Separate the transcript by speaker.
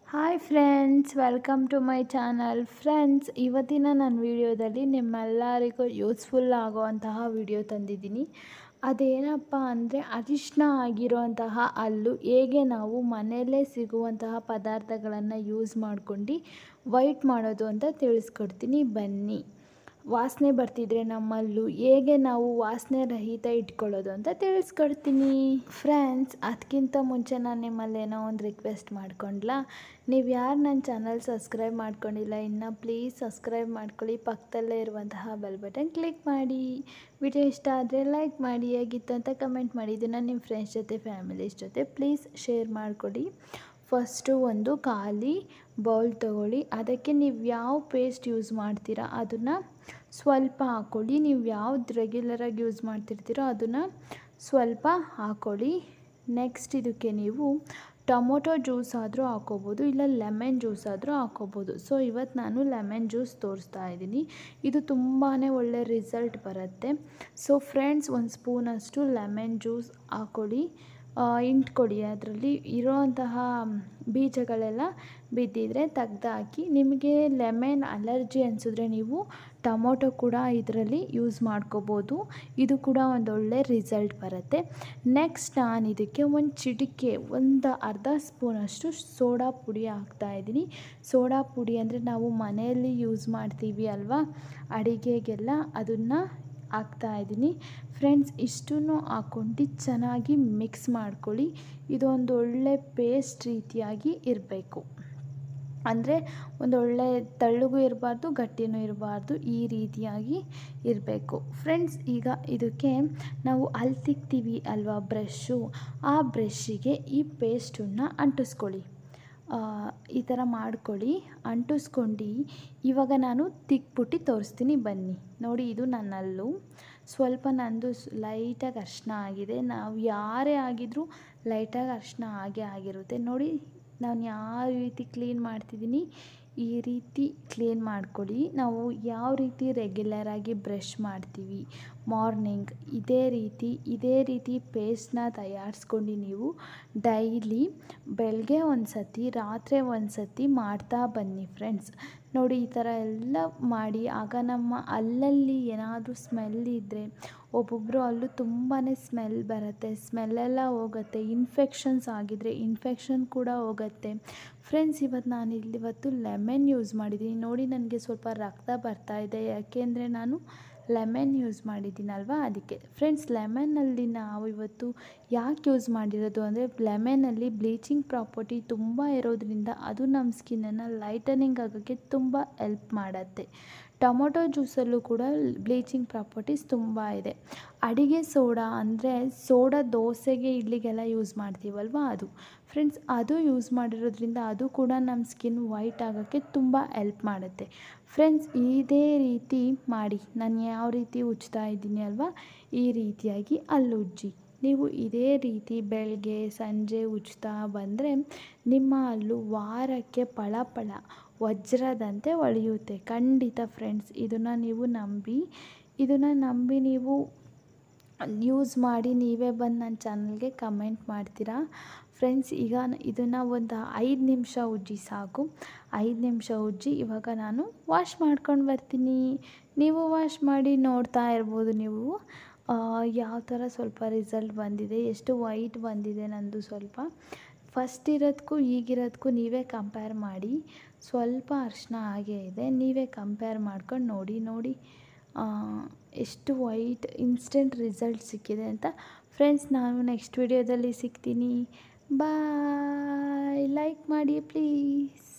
Speaker 1: hi friends welcome to my channel friends ಇವತ್ತಿನ ನನ್ನ ವಿಡಿಯೋದಲ್ಲಿ ನಿಮ್ಮೆಲ್ಲರಿಗೂ ಯೂಸ್ಫುಲ್ ಆಗುವಂತಹ ವಿಡಿಯೋ ತಂದಿದ್ದೀನಿ ಅದೇನಪ್ಪ ಅಂದರೆ ಅರಿಶಿನ ಆಗಿರುವಂತಹ ಹಲ್ಲು ಹೇಗೆ ನಾವು ಮನೆಯಲ್ಲೇ ಸಿಗುವಂತಹ ಪದಾರ್ಥಗಳನ್ನು ಯೂಸ್ ಮಾಡ್ಕೊಂಡು ವೈಟ್ ಮಾಡೋದು ಅಂತ ತಿಳಿಸ್ಕೊಡ್ತೀನಿ ಬನ್ನಿ ವಾಸನೆ ಬರ್ತಿದ್ರೆ ನಮ್ಮಲ್ಲೂ ಹೇಗೆ ನಾವು ವಾಸನೆ ರಹಿತ ಇಟ್ಕೊಳ್ಳೋದು ಅಂತ ತಿಳಿಸ್ಕೊಡ್ತೀನಿ ಫ್ರೆಂಡ್ಸ್ ಅದಕ್ಕಿಂತ ಮುಂಚೆ ನಾನು ನಿಮ್ಮಲ್ಲಿ ಏನೋ ಒಂದು ರಿಕ್ವೆಸ್ಟ್ ಮಾಡ್ಕೊಂಡ್ಲಾ ನೀವು ಯಾರು ನನ್ನ ಚಾನಲ್ ಸಬ್ಸ್ಕ್ರೈಬ್ ಮಾಡ್ಕೊಂಡಿಲ್ಲ ಇನ್ನು ಪ್ಲೀಸ್ ಸಬ್ಸ್ಕ್ರೈಬ್ ಮಾಡ್ಕೊಳ್ಳಿ ಪಕ್ಕದಲ್ಲೇ ಇರುವಂತಹ ಬೆಲ್ ಬಟನ್ ಕ್ಲಿಕ್ ಮಾಡಿ ವಿಡಿಯೋ ಇಷ್ಟ ಆದರೆ ಲೈಕ್ ಮಾಡಿ ಹೇಗಿತ್ತು ಅಂತ ಕಮೆಂಟ್ ಮಾಡಿ ಇದನ್ನು ನಿಮ್ಮ ಫ್ರೆಂಡ್ಸ್ ಜೊತೆ ಫ್ಯಾಮಿಲೀಸ್ ಜೊತೆ ಪ್ಲೀಸ್ ಶೇರ್ ಮಾಡಿಕೊಡಿ ಫಸ್ಟು ಒಂದು ಖಾಲಿ ಬೌಲ್ ತೊಗೊಳ್ಳಿ ಅದಕ್ಕೆ ನೀವು ಯಾವ ಪೇಸ್ಟ್ ಯೂಸ್ ಮಾಡ್ತೀರಾ ಅದನ್ನು ಸ್ವಲ್ಪ ಹಾಕ್ಕೊಳ್ಳಿ ನೀವು ಯಾವ್ದು ರೆಗ್ಯುಲರಾಗಿ ಯೂಸ್ ಮಾಡ್ತಿರ್ತೀರೋ ಅದನ್ನು ಸ್ವಲ್ಪ ಹಾಕ್ಕೊಳ್ಳಿ ನೆಕ್ಸ್ಟ್ ಇದಕ್ಕೆ ನೀವು ಟೊಮೊಟೊ ಜ್ಯೂಸ್ ಆದರೂ ಹಾಕ್ಕೋಬೋದು ಇಲ್ಲ ಲೆಮನ್ ಜ್ಯೂಸ್ ಆದರೂ ಹಾಕ್ಕೋಬೋದು ಸೊ ಇವತ್ತು ನಾನು ಲೆಮನ್ ಜ್ಯೂಸ್ ತೋರಿಸ್ತಾ ಇದ್ದೀನಿ ಇದು ತುಂಬಾ ಒಳ್ಳೆ ರಿಸಲ್ಟ್ ಬರುತ್ತೆ ಸೊ ಫ್ರೆಂಡ್ಸ್ ಒಂದು ಸ್ಪೂನಷ್ಟು ಲೆಮನ್ ಜ್ಯೂಸ್ ಹಾಕ್ಕೊಳ್ಳಿ ಇಂಟ್ಕೊಡಿ ಅದರಲ್ಲಿ ಇರೋವಂತಹ ಬೀಜಗಳೆಲ್ಲ ಬಿದ್ದಿದ್ರೆ ತೆಗ್ದು ಹಾಕಿ ನಿಮಗೆ ಲೆಮನ್ ಅಲರ್ಜಿ ಅನಿಸಿದ್ರೆ ನೀವು ಟೊಮೊಟೊ ಕೂಡ ಇದರಲ್ಲಿ ಯೂಸ್ ಮಾಡ್ಕೋಬೋದು ಇದು ಕೂಡ ಒಂದು ಒಳ್ಳೆ ರಿಸಲ್ಟ್ ಬರುತ್ತೆ ನೆಕ್ಸ್ಟ್ ನಾನು ಇದಕ್ಕೆ ಒಂದು ಚಿಟಿಕೆ ಒಂದು ಅರ್ಧ ಸ್ಪೂನಷ್ಟು ಸೋಡಾ ಪುಡಿ ಹಾಕ್ತಾಯಿದ್ದೀನಿ ಸೋಡಾ ಪುಡಿ ಅಂದರೆ ನಾವು ಮನೆಯಲ್ಲಿ ಯೂಸ್ ಮಾಡ್ತೀವಿ ಅಲ್ವಾ ಅಡಿಗೆಗೆಲ್ಲ ಅದನ್ನು ಹಾಕ್ತಾಯಿದ್ದೀನಿ ಫ್ರೆಂಡ್ಸ್ ಇಷ್ಟನ್ನು ಹಾಕ್ಕೊಂಡು ಚೆನ್ನಾಗಿ ಮಿಕ್ಸ್ ಮಾಡ್ಕೊಳ್ಳಿ ಇದೊಂದು ಒಳ್ಳೆ ಪೇಸ್ಟ್ ರೀತಿಯಾಗಿ ಇರಬೇಕು ಅಂದರೆ ಒಂದು ಒಳ್ಳೆ ತಳ್ಳಗೂ ಇರಬಾರ್ದು ಗಟ್ಟಿನೂ ಇರಬಾರ್ದು ಈ ರೀತಿಯಾಗಿ ಇರಬೇಕು ಫ್ರೆಂಡ್ಸ್ ಈಗ ಇದಕ್ಕೆ ನಾವು ಅಲ್ಲಿ ತಿಕ್ತೀವಿ ಅಲ್ವಾ ಬ್ರಷ್ಷು ಆ ಬ್ರಷ್ಷಿಗೆ ಈ ಪೇಸ್ಟನ್ನು ಅಂಟಿಸ್ಕೊಳ್ಳಿ ಈ ಥರ ಮಾಡ್ಕೊಳ್ಳಿ ಅಂಟಿಸ್ಕೊಂಡು ಇವಾಗ ನಾನು ತಿಕ್ಬಿಟ್ಟು ತೋರಿಸ್ತೀನಿ ಬನ್ನಿ ನೋಡಿ ಇದು ನನ್ನಲ್ಲು ಸ್ವಲ್ಪ ನಂದು ಲೈಟಾಗಿ ಅರ್ಶಿನ ಆಗಿದೆ ನಾವು ಯಾರೇ ಆಗಿದ್ರೂ ಲೈಟಾಗಿ ಅರ್ಶಿನ ಆಗೇ ಆಗಿರುತ್ತೆ ನೋಡಿ ನಾನು ಯಾವ ರೀತಿ ಕ್ಲೀನ್ ಮಾಡ್ತಿದ್ದೀನಿ ಈ ರೀತಿ ಕ್ಲೀನ್ ಮಾಡ್ಕೊಳ್ಳಿ ನಾವು ಯಾವ ರೀತಿ ರೆಗ್ಯುಲರಾಗಿ ಬ್ರಷ್ ಮಾಡ್ತೀವಿ ಮಾರ್ನಿಂಗ್ ಇದೇ ರೀತಿ ಇದೇ ರೀತಿ ಪೇಸ್ಟ್ನ ತಯಾರಿಸ್ಕೊಂಡು ನೀವು ಡೈಲಿ ಬೆಳಗ್ಗೆ ಒಂದು ಸತಿ ರಾತ್ರಿ ಒಂದು ಸತಿ ಮಾಡ್ತಾ ಬನ್ನಿ ಫ್ರೆಂಡ್ಸ್ ನೋಡಿ ಈ ಥರ ಎಲ್ಲ ಮಾಡಿ ಆಗ ನಮ್ಮ ಅಲ್ಲಲ್ಲಿ ಏನಾದರೂ ಸ್ಮೆಲ್ ಇದ್ದರೆ ಒಬ್ಬೊಬ್ಬರು ಅಲ್ಲೂ ತುಂಬಾ ಸ್ಮೆಲ್ ಬರುತ್ತೆ ಸ್ಮೆಲ್ಲೆಲ್ಲ ಹೋಗುತ್ತೆ ಇನ್ಫೆಕ್ಷನ್ಸ್ ಆಗಿದ್ದರೆ ಇನ್ಫೆಕ್ಷನ್ ಕೂಡ ಹೋಗುತ್ತೆ ಫ್ರೆಂಡ್ಸ್ ಇವತ್ತು ನಾನು ಇಲ್ಲಿ ಇವತ್ತು ಲೆಮನ್ ಯೂಸ್ ಮಾಡಿದ್ದೀನಿ ನೋಡಿ ನನಗೆ ಸ್ವಲ್ಪ ರಕ್ತ ಬರ್ತಾ ಇದೆ ಯಾಕೆಂದರೆ ನಾನು ಲೆಮನ್ ಯೂಸ್ ಮಾಡಿದ್ದೀನಲ್ವ ಅದಕ್ಕೆ ಫ್ರೆಂಡ್ಸ್ ಲೆಮನ್ನಲ್ಲಿ ನಾವು ಇವತ್ತು ಯಾಕೆ ಯೂಸ್ ಮಾಡಿರೋದು ಅಂದರೆ ಲೆಮನಲ್ಲಿ ಬ್ಲೀಚಿಂಗ್ ಪ್ರಾಪರ್ಟಿ ತುಂಬ ಇರೋದ್ರಿಂದ ಅದು ನಮ್ಮ ಸ್ಕಿನ್ನನ್ನು ಲೈಟನಿಂಗ್ ಆಗೋಕ್ಕೆ ತುಂಬ ಎಲ್ಪ್ ಮಾಡುತ್ತೆ ಟೊಮೊಟೊ ಜ್ಯೂಸಲ್ಲೂ ಕೂಡ ಬ್ಲೀಚಿಂಗ್ ಪ್ರಾಪರ್ಟೀಸ್ ತುಂಬ ಇದೆ ಅಡಿಗೆ ಸೋಡಾ ಅಂದರೆ ಸೋಡಾ ದೋಸೆಗೆ ಇಡ್ಲಿಗೆಲ್ಲ ಯೂಸ್ ಮಾಡ್ತೀವಲ್ವ ಅದು ಫ್ರೆಂಡ್ಸ್ ಅದು ಯೂಸ್ ಮಾಡಿರೋದ್ರಿಂದ ಅದು ಕೂಡ ನಮ್ಮ ಸ್ಕಿನ್ ವೈಟ್ ಆಗೋಕ್ಕೆ ತುಂಬ ಎಲ್ಪ್ ಮಾಡುತ್ತೆ ಫ್ರೆಂಡ್ಸ್ ಇದೇ ರೀತಿ ಮಾಡಿ ನಾನು ಯಾವ ರೀತಿ ಉಜ್ತಾ ಇದ್ದೀನಿ ಅಲ್ವಾ ಈ ರೀತಿಯಾಗಿ ಅಲ್ಲಿ ಉಜ್ಜಿ ನೀವು ಇದೇ ರೀತಿ ಬೆಳಗ್ಗೆ ಸಂಜೆ ಉಜ್ತಾ ಬಂದರೆ ನಿಮ್ಮ ಹಲ್ಲು ವಾರಕ್ಕೆ ಪಳ ಪಳ ವಜ್ರದಂತೆ ಹೊಳೆಯುತ್ತೆ ಖಂಡಿತ ಫ್ರೆಂಡ್ಸ್ ಇದನ್ನು ನೀವು ನಂಬಿ ಇದನ್ನು ನಂಬಿ ನೀವು ಯೂಸ್ ಮಾಡಿ ನೀವೇ ಬಂದು ನನ್ನ ಚಾನಲ್ಗೆ ಕಮೆಂಟ್ ಮಾಡ್ತೀರಾ ಫ್ರೆಂಡ್ಸ್ ಈಗ ಇದನ್ನು ಒಂದು ಐದು ನಿಮಿಷ ಉಜ್ಜಿ ಸಾಕು ಐದು ನಿಮಿಷ ಉಜ್ಜಿ ಇವಾಗ ನಾನು ವಾಶ್ ಮಾಡ್ಕೊಂಡು ಬರ್ತೀನಿ ನೀವು ವಾಶ್ ಮಾಡಿ ನೋಡ್ತಾ ಇರ್ಬೋದು ನೀವು ಯಾವ ಥರ ಸ್ವಲ್ಪ ರಿಸಲ್ಟ್ ಬಂದಿದೆ ಎಷ್ಟು ವೈಟ್ ಬಂದಿದೆ ನಂದು ಸ್ವಲ್ಪ ಫಸ್ಟ್ ಇರೋದಕ್ಕೂ ಈಗಿರೋದಕ್ಕೂ ನೀವೇ ಕಂಪೇರ್ ಮಾಡಿ ಸ್ವಲ್ಪ ಅರಿಶಿನ ಹಾಗೇ ಇದೆ ನೀವೇ ಕಂಪೇರ್ ಮಾಡ್ಕೊಂಡು ನೋಡಿ ನೋಡಿ ಎಷ್ಟು ವೈಟ್ ಇನ್ಸ್ಟೆಂಟ್ ರಿಸಲ್ಟ್ ಸಿಕ್ಕಿದೆ ಅಂತ ಫ್ರೆಂಡ್ಸ್ ನಾನು ನೆಕ್ಸ್ಟ್ ವಿಡಿಯೋದಲ್ಲಿ ಸಿಗ್ತೀನಿ ಬಾಯ್ ಲೈಕ್ ಮಾಡಿ ಪ್ಲೀಸ್